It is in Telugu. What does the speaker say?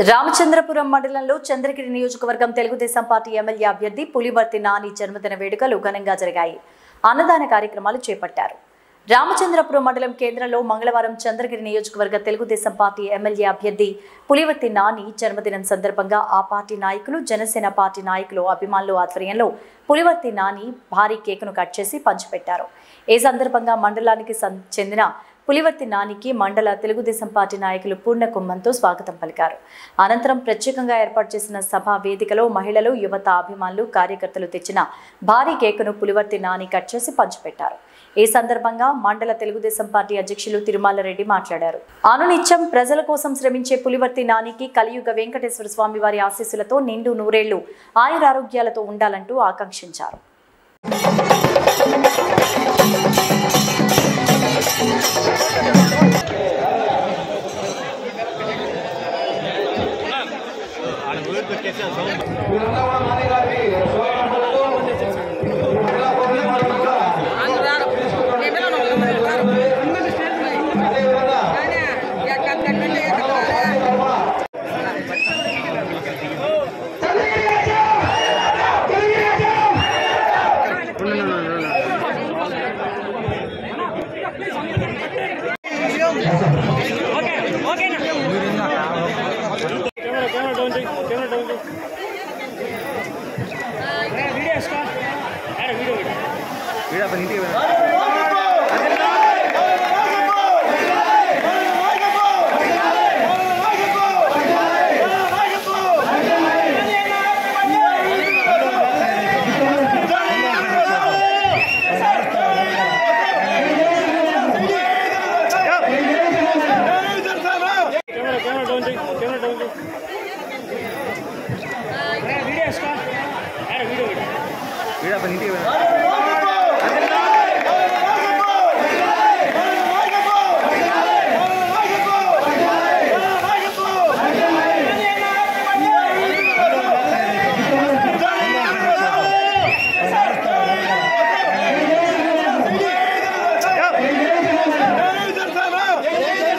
రామచంద్రపురం మండలంలో చంద్రగిరి నియోజకవర్గం తెలుగుదేశం పార్టీ ఎమ్మెల్యే అభ్యర్థి పులివర్తి నాని జన్మదిన వేడుకలు ఘనంగా జరిగాయి అన్నదాన కార్యక్రమాలు చేపట్టారు రామచంద్రపురం మండలం కేంద్రంలో మంగళవారం చంద్రగిరి నియోజకవర్గ తెలుగుదేశం పార్టీ ఎమ్మెల్యే అభ్యర్థి పులివర్తి నాని జన్మదినం సందర్భంగా ఆ పార్టీ నాయకులు జనసేన పార్టీ నాయకులు అభిమానులు ఆధ్వర్యంలో పులివర్తి నాని భారీ కేకును కట్ చేసి పంచిపెట్టారు ఈ సందర్భంగా మండలానికి సం- చెందిన పులివర్తి నానికి మండల తెలుగుదేశం పార్టీ నాయకులు పూర్ణ కుంభంతో స్వాగతం పలికారు అనంతరం ప్రత్యేకంగా ఏర్పాటు చేసిన సభా వేదికలో మహిళలు యువత అభిమానులు కార్యకర్తలు తెచ్చిన భారీ కేకును పులివర్తి నాని కట్ చేసి పంచిపెట్టారు ఈ సందర్భంగా మండల తెలుగుదేశం పార్టీ అధ్యక్షులు తిరుమల రెడ్డి మాట్లాడారు అనునిత్యం ప్రజల కోసం శ్రమించే పులివర్తి నానికి కలియుగ వెంకటేశ్వర స్వామి వారి ఆశీస్సులతో నిండు నూరేళ్లు ఆయురారోగ్యాలతో ఉండాలంటూ ఆకాంక్షించారు కెమెరా కెమెరా డౌన్ చేయి కెమెరా డౌన్ చేయి వీడియో వేసుకో అరే video video camera camera down చేయి కెమెరా డౌన్ చేయి వీడియో వేసుకో అరే వీడియో వీడియో